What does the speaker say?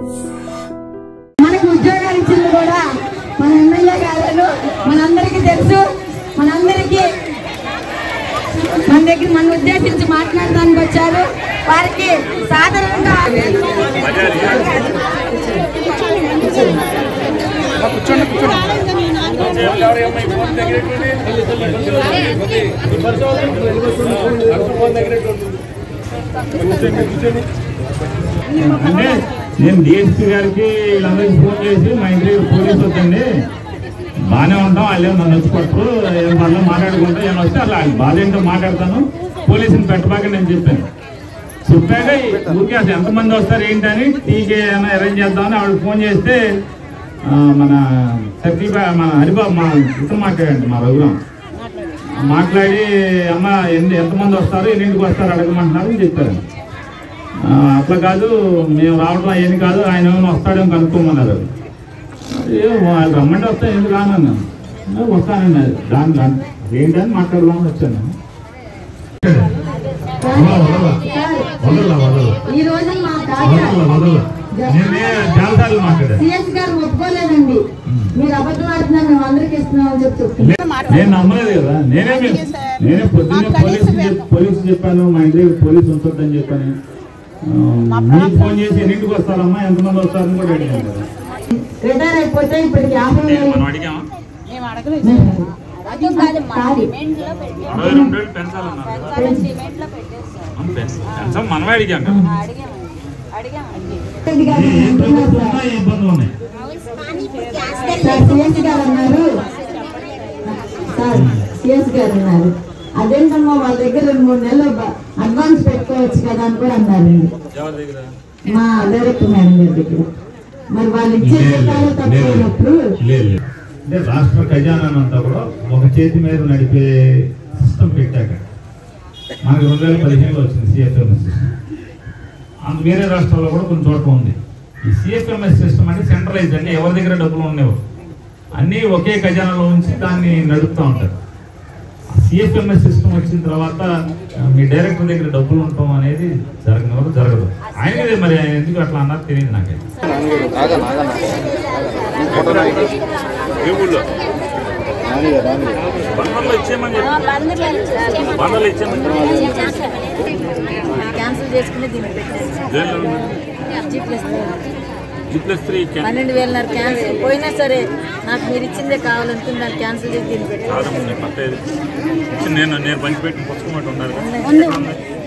మనకు ఉద్యోగాలు ఇచ్చింది కూడా మన ఎమ్మెల్యే గారు మనందరికీ తెలుసు మనందరికీ మన దగ్గర మన ఉద్దేశించి మాట్లాడడానికి వచ్చారు వారికి సాధారణంగా అంటే నేను డిఎస్పీ గారికి వీళ్ళందరికీ ఫోన్ చేసి మా ఇంటి దగ్గర పోలీసు వద్దండి బాగానే ఉంటాం వాళ్ళు నన్ను వచ్చి కొట్టరు ఏం పనులు మాట్లాడుకుంటా నేను వస్తే అలా బాధ ఏంటో మాట్లాడతాను పోలీసుని పెట్టబాక నేను చెప్పాను చెప్పాక ఊరికే అసలు ఎంతమంది వస్తారు ఏంటని టీకే ఏమైనా అరేంజ్ చేద్దామని ఆవిడ ఫోన్ చేస్తే ఆ, మన సత్యబా మన హరిబాబు మా ఇతను మాట్లాడండి మా రఘురాం మాట్లాడి అమ్మ ఎన్ని ఎంతమంది వస్తారు ఎన్నింటికి వస్తారు అడగమంటున్నారు అని చెప్పారు ఆ, అట్లా కాదు మేము రావడం ఏమి కాదు ఆయన ఏమైనా వస్తాడేమో కనుక్కోమన్నారు ఏ వాళ్ళు రమ్మంటే వస్తా ఎందుకు రానన్నా "ఏ, వస్తానండి దాని దాని ఏంటని మాట్లాడదామని వచ్చాను వదల వదల ఈ రోజు మా వదల వదల నేనే జాలసార్లు మాట్లాడాను సిఎస్ గారు ఒప్పుకోలేదండి మీరు అబద్ధం ఆడుతున్నారు మేము అందరికి ఇస్తున్నామని చెప్తూ నేను నమ్మలేదు కదా నేనే మీ- నేనే పొద్దున్నే పోలీసు చెప్- పోలీసు చెప్పాను మా ఇంటి దగ్గర పోలీసు ఉంటుందని చెప్పాను ఆ, మీకు ఫోన్ చేసి ఎన్నింటికి వస్తారమ్మా ఎంతమంది వస్తారని కూడా అడిగాను కదా రిటైర్ అయిపోతే ఇప్పటికి యాభై వేలు మనం అడిగామా మేము అడగలేదు అది కాదు మా కాదు. డిమాండ్ లో పెట్టాం అరవై రెండు వేలు పెంచాలన్నారు కదా. సర్కారం డిమాండ్ లో పెట్టేస్తాం అవును, పెంచ- పెంచం మనమే అడిగాం కదా అడిగాము అడిగామండి రెడ్డి గారు ఏ- ఏ అంటున్నారు ప్రభుత్వం సార్. ఉన్నా ఏ ఇబ్బందులు ఉన్నాయి సార్ సిఎస్ గారు అన్నారు సార్ సిఎస్ గారు అన్నారు అదేంటమ్మా వాళ్ళ దగ్గర రెండు మూడు నెలలు బ- అడ్వాన్స్ పెట్టుకోవచ్చు కదా అని కూడా అన్నారండి ఎవరి దగ్గర మా డైరెక్టర్ మేడం గారి దగ్గర మరి వాళ్ళు ఇచ్చే జీతాలు తక్కువైనప్పుడు లేదు అంటే రాష్ట్ర ఖజానా అంతా కూడా ఒక చేతి మీద నడిపే సిస్టమ్ పెట్టాక మనకి రెండు వేల పదిహేనులో వచ్చింది సిఎఫ్ఎంఎస్ సిస్టమ్ అందు వేరే రాష్ట్రాల్లో కూడా కొన్ని చోట్ల ఉంది ఈ సిఎఫ్ఎంఎస్ సిస్టమ్ అంటే సెంట్రలైజ్ అంటే ఎవరి దగ్గర డబ్బులు ఉండేవి అన్నీ ఒకే ఖజానాలో ఉంచి దాన్ని నడుపుతూ ఉంటారు సిఎఫ్ఎంఎస్ సిస్టమ్ వచ్చిన తర్వాత ఆ, మీ డైరెక్టర్ దగ్గర డబ్బులు ఉండటం అనేది జరగని వరకు జరగదు ఆయనదే మరి ఆయన ఎందుకు అట్లా అన్నారు తెలియదు నాకైతే బంధంలో ఇచ్చేయమని చెప్పి బంధంలో ఇచ్చేయమని క్యాన్సిల్ చేసుకుని దీన్ని పెట్టారు జైల్లో G plus G plus three పన్నెండు వేలన్నర క్యాన్సిల్ పోయినా సరే నాకు మీరు ఇచ్చిందే కావాలనుకుని దాన్ని క్యాన్సిల్ చేసి దీన్ని పెట్టారు కాదమ్మ నీ పట్ట ఏది? ఇచ్చి నేను నేను పంచిపెట్టిన పుస్తకం ఒకటి ఉన్నారు కదా? ఉంది